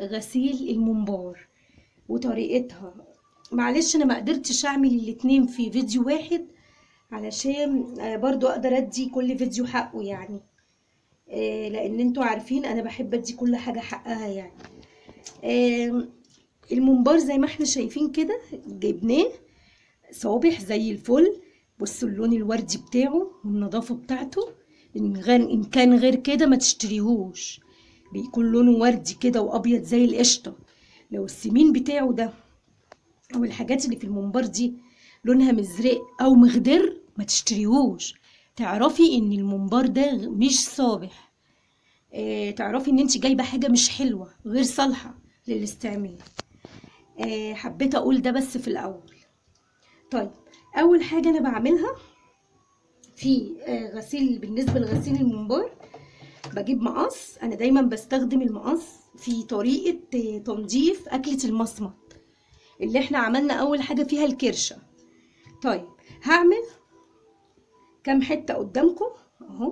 غسيل الممبار وطريقتها معلش انا ما قدرتش اعمل الاتنين في فيديو واحد علشان آه، برضو اقدر ادي كل فيديو حقه يعني آه، لان انتوا عارفين انا بحب ادي كل حاجة حقها يعني آم، الممبار زي ما احنا شايفين كده جبناه صابح زي الفل بصوا اللون الوردي بتاعه والنظافة بتاعته ان غير ان كان غير كده ما تشتريهوش بيكون لونه وردي كده وابيض زي القشطة لو السمين بتاعه ده او الحاجات اللي في الممبار دي لونها مزرق او مخضر ما تشتريهوش تعرفي ان الممبار ده مش صابح اه تعرفي ان انت جايبه حاجه مش حلوه غير صالحه للاستعمال اه حبيت اقول ده بس في الاول طيب اول حاجه انا بعملها في آه، غسيل بالنسبه لغسيل الممبار بجيب مقص انا دايما بستخدم المقص في طريقه آه، تنظيف اكله المصمت اللي احنا عملنا اول حاجه فيها الكرشه طيب هعمل كام حته قدامكم اهو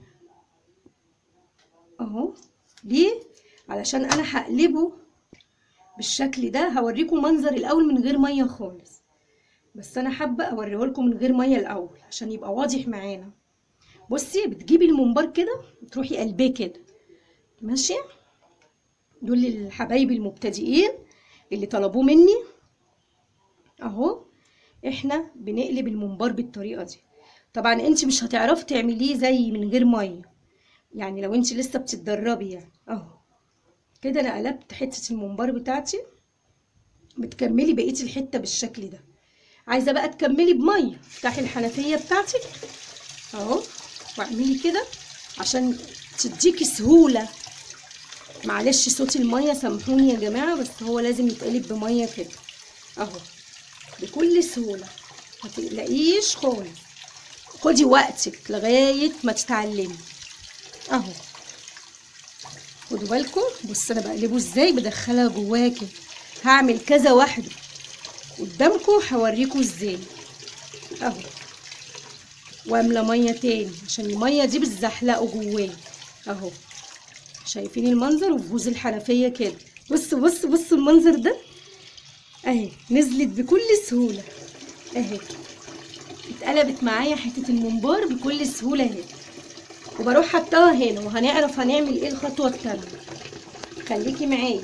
اهو ليه علشان انا هقلبه بالشكل ده هوريكم منظر الاول من غير ميه خالص بس انا حابه اوريه لكم من غير ميه الاول عشان يبقى واضح معانا بصي بتجيبي الممبار كده تروحي قلبيه كده ماشي دول الحبايب المبتدئين اللي طلبوه مني اهو احنا بنقلب الممبار بالطريقه دي طبعا انت مش هتعرفي تعمليه زي من غير ميه يعني لو انت لسه بتتدربي يعني اهو كده انا قلبت حته الممبار بتاعتي بتكملي بقيه الحته بالشكل ده عايزه بقى تكملي بميه افتحي الحنفيه بتاعتك اهو واعملي كده عشان تديكي سهوله معلش صوت الميه سامحوني يا جماعه بس هو لازم يتقلب بميه كده اهو بكل سهوله ما تقلقيش خالص خدي وقتك لغايه ما تتعلمي اهو خدوا بالكم بص انا بقلبه ازاي بدخلها جواه كده هعمل كذا واحده قدامكم هوريكم ازاي اهو واملى ميه تاني عشان الميه دي بتزحلقه جواه اهو شايفين المنظر وبوز الحنفيه كده بصوا بصوا بصوا المنظر ده اهي نزلت بكل سهوله اهي اتقلبت معايا حته الممبار بكل سهوله اهي وبروح حطاها هنا وهنعرف هنعمل ايه الخطوه التانيه خليكي معايا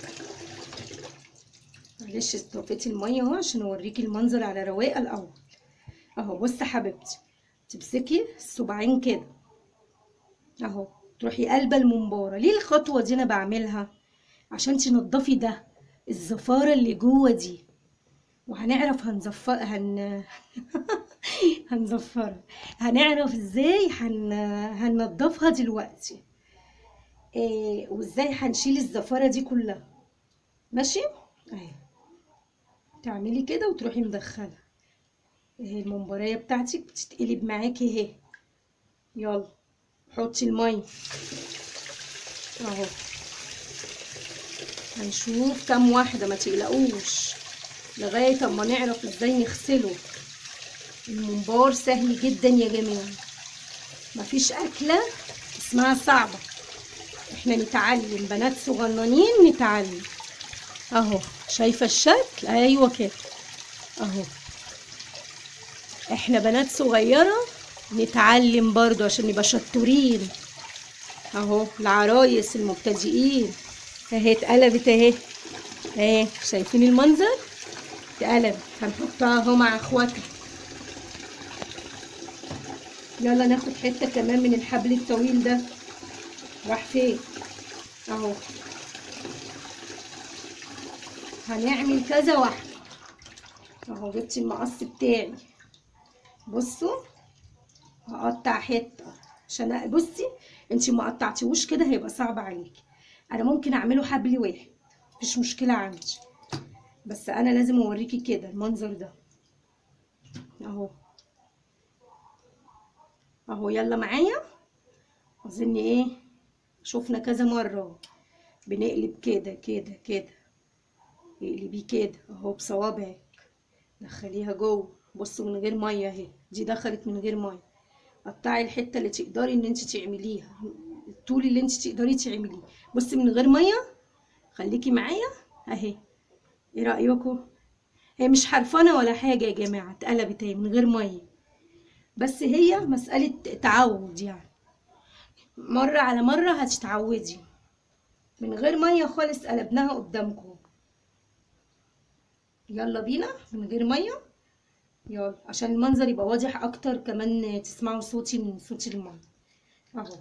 معلش طفيت الميه اهو عشان اوريكي المنظر على رواقه الاول اهو بصي حبيبتي تمسكي الصباعين كده اهو تروحي قلبه الممباره ليه الخطوه دي انا بعملها عشان تنضفي ده الزفاره اللي جوه دي وهنعرف هنزفر هن هنزفرها هنعرف ازاي هن... هننضفها دلوقتي إيه وازاي هنشيل الزفاره دي كلها ماشي اهي تعملي كده وتروحي مدخله اهي الممباريه بتاعتك بتتقلب معاكي اهي يلا حطي الميه اهو هنشوف كام واحده ما تقلقوش لغايه اما نعرف ازاي نغسله الممبار سهل جدا يا جماعه مفيش اكله اسمها صعبه احنا نتعلم بنات صغننين نتعلم اهو شايفه الشكل ايوه كده اهو احنا بنات صغيره نتعلم برضو عشان نبقى شطورين اهو العرايس المبتدئين اهي اتقلبت اهي اهي شايفين المنظر اتقلبت هنحطها اهو مع اخواتها يلا ناخد حته كمان من الحبل الطويل ده راح فين اهو هنعمل كذا واحده اهو جبت المقص بتاعي بصوا هقطع حته عشان بصي انتي ما قطعتيهوش كده هيبقى صعب عليكي انا ممكن اعمله حبل واحد مفيش مشكله عندي بس انا لازم اوريكي كده المنظر ده اهو اهو يلا معايا اظن ايه شفنا كذا مره بنقلب كده كده كده اقلبيه كده اهو بصوابعك دخليها جوه بصوا من غير ميه اهي دي دخلت من غير ميه قطعي الحته اللي تقدري ان انت تعمليها الطول اللي انت تقدري تعمليه بصي من غير ميه خليكي معايا اهي ايه رايكم هي مش حرفانه ولا حاجه يا جماعه اتقلبت اهي من غير ميه بس هي مساله تعود يعني مره على مره هتتعودي من غير ميه خالص قلبناها قدامكم يلا بينا من غير ميه يلا عشان المنظر يبقى واضح اكتر كمان تسمعوا صوتي من صوت الميه اهو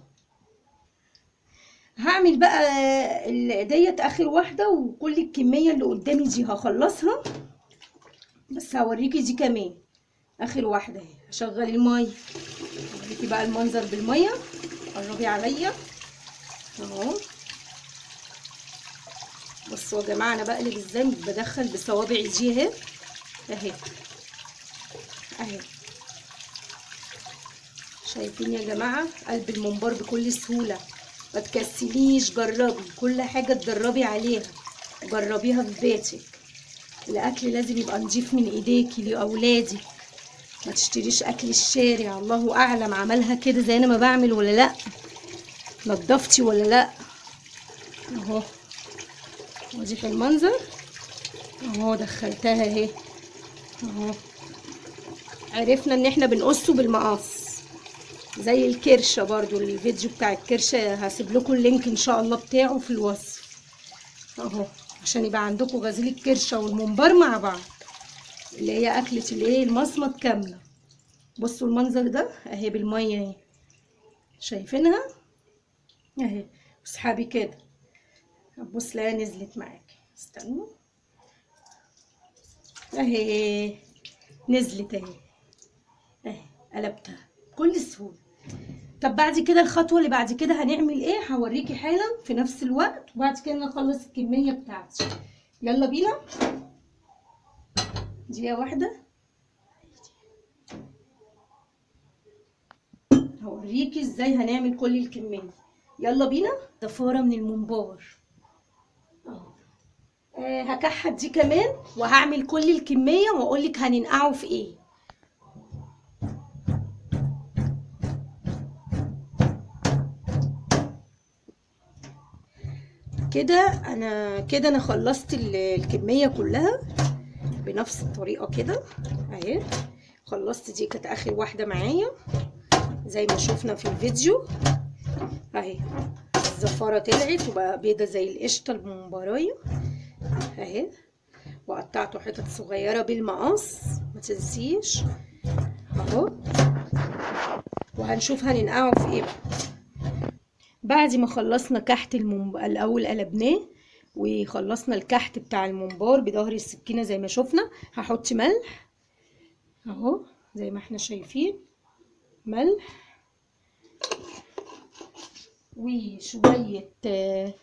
هعمل بقى ال- ديت اخر واحده وكل الكميه اللي قدامي دي هخلصها بس هوريكي دي كمان اخر واحده اهي هشغل الميه اوريكي بقى المنظر بالميه قربي عليا اهو بصوا يا جماعه انا بقلب ازاي بدخل بصوابعي دي اهي اهي اهي شايفين يا جماعه قلب الممبار بكل سهوله ما تكسليش جربي كل حاجه تدربي عليها جربيها في بيتك الاكل لازم يبقى نضيف من ايديكي لاولادك ما تشتريش اكل الشارع الله اعلم عملها كده زي انا ما بعمل ولا لا نضفتي ولا لا اهو واضح المنظر اهو دخلتها اهي اهو عرفنا ان احنا بنقصه بالمقص زي الكرشة برضو الفيديو بتاع الكرشة هسيب لكم اللينك ان شاء الله بتاعه في الوصف اهو عشان يبقى عندكم غزيل الكرشة والممبار مع بعض اللي هي اكلة الايه المصمت كاملة بصوا المنظر ده اهي بالمية اهي شايفينها اهي واسحبي كده بص لا نزلت معاكي استنوا اهي نزلت اهي اهي قلبتها بكل سهولة طب بعد كده الخطوة اللي بعد كده هنعمل ايه هوريكي حالا في نفس الوقت وبعد كده نخلص الكمية بتاعتي يلا بينا دقيقة واحدة هوريكي ازاي هنعمل كل الكمية يلا بينا ضفارة من الممبار اهو آه هكحت دي كمان وهعمل كل الكمية واقولك هننقعه في ايه كده انا كده انا خلصت ال- الكميه كلها بنفس الطريقه كده اهي خلصت دي كانت اخر واحده معايا زي ما شفنا في الفيديو اهي الزفاره طلعت وبقى بيضه زي القشطه الممبرايه اهي وقطعته حتت صغيره بالمقص ما تنسيش اهو وهنشوف هننقعه في ايه بقى بعد ما خلصنا كحت المنبار الاول قلبناه وخلصنا الكحت بتاع الممبار بظهر السكينه زي ما شفنا هحط ملح اهو زي ما احنا شايفين ملح وشويه آه،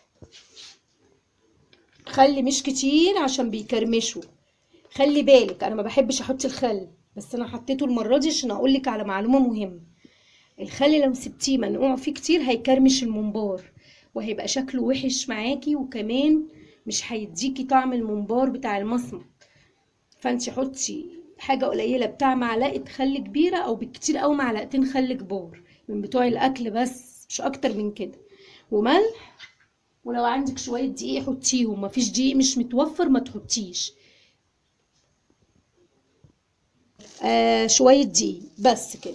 خل مش كتير عشان بيكرمشوا خلي بالك انا ما بحبش احط الخل بس انا حطيته المره دي عشان اقول لك على معلومه مهمه الخل لو سبتيه منقوع فيه كتير هيكرمش الممبار وهيبقى شكله وحش معاكي وكمان مش هيديكي طعم الممبار بتاع المصمت فانت حطي حاجه قليله بتاع معلقه خل كبيره او بالكتير او معلقتين خل كبار من بتوع الاكل بس مش اكتر من كده وملح ولو عندك شويه دقيق حطيهم مفيش دقيق مش متوفر ما تحطيش آه شويه دقيق بس كده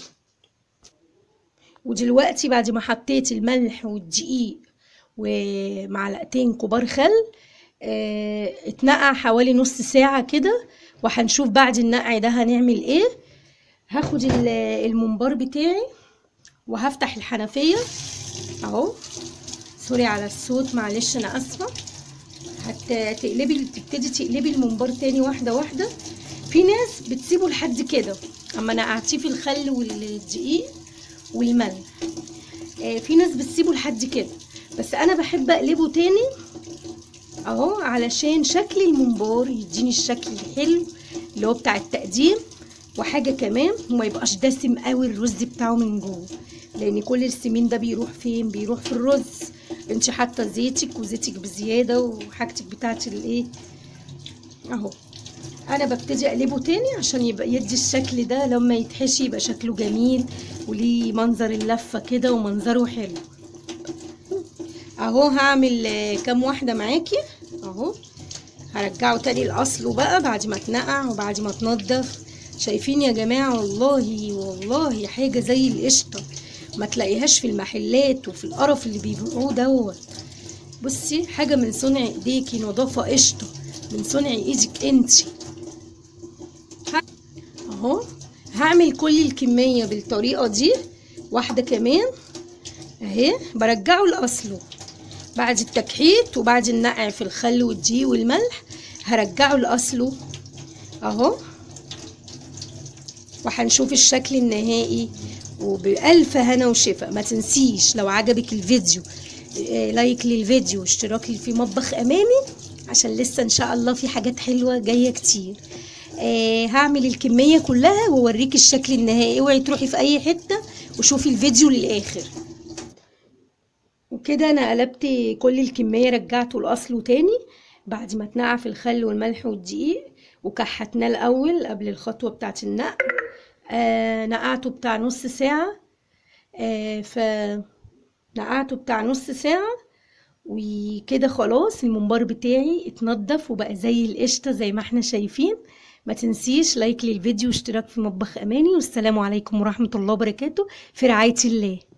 ودلوقتي بعد ما حطيت الملح والدقيق ومعلقتين كبار خل اه اتنقع حوالي نص ساعة كده وهنشوف بعد النقع ده هنعمل ايه هاخد ال- الممبار بتاعي وهفتح الحنفية اهو سوري على الصوت معلش انا اسفة هتقلبي تبتدي تقلبي الممبار تاني واحدة واحدة في ناس بتسيبه لحد كده اما نقعتيه في الخل والدقيق والملح آه، في ناس بتسيبه لحد كده بس انا بحب اقلبه تاني اهو علشان شكل الممبار يديني الشكل الحلو اللي هو بتاع التقديم وحاجه كمان وما يبقاش دسم قوي الرز بتاعه من جوه لان كل السمين ده بيروح فين بيروح في الرز انت حاطه زيتك وزيتك بزياده وحاجتك بتاعت الايه اهو انا ببتدي اقلبه تاني عشان يبقى يدي الشكل ده لما يتحشي يبقى شكله جميل وليه منظر اللفه كده ومنظره حلو اهو هعمل آه، كام واحده معاكي اهو هرجعه تاني لاصله بقى بعد ما اتنقع وبعد ما اتنضف شايفين يا جماعه والله والله حاجه زي القشطه ما تلاقيهاش في المحلات وفي القرف اللي بيبيعوه دوت بصي حاجه من صنع ايديكي نظافه قشطه من صنع ايدك انتي اهو هعمل كل الكميه بالطريقه دي واحده كمان اهي برجعه لاصله بعد التكحيت وبعد النقع في الخل والدقيق والملح هرجعه لاصله اهو وهنشوف الشكل النهائي وبألف هنا وشفا ما تنسيش لو عجبك الفيديو آه، لايك للفيديو واشتراك في مطبخ اماني عشان لسه ان شاء الله في حاجات حلوه جايه كتير آه هعمل الكميه كلها واوريك الشكل النهائي اوعي تروحي في اي حته وشوفي الفيديو للاخر وكده انا قلبت كل الكميه رجعته لاصله تاني بعد ما اتنقع في الخل والملح والدقيق وكحتناه الاول قبل الخطوه بتاعه النقع آه نقعته بتاع نص ساعه آه ف نقعته بتاع نص ساعه وكده خلاص الممبار بتاعي اتنضف وبقى زي القشطه زي ما احنا شايفين ما تنسيش لايك للفيديو واشتراك في مطبخ اماني والسلام عليكم ورحمه الله وبركاته في رعايه الله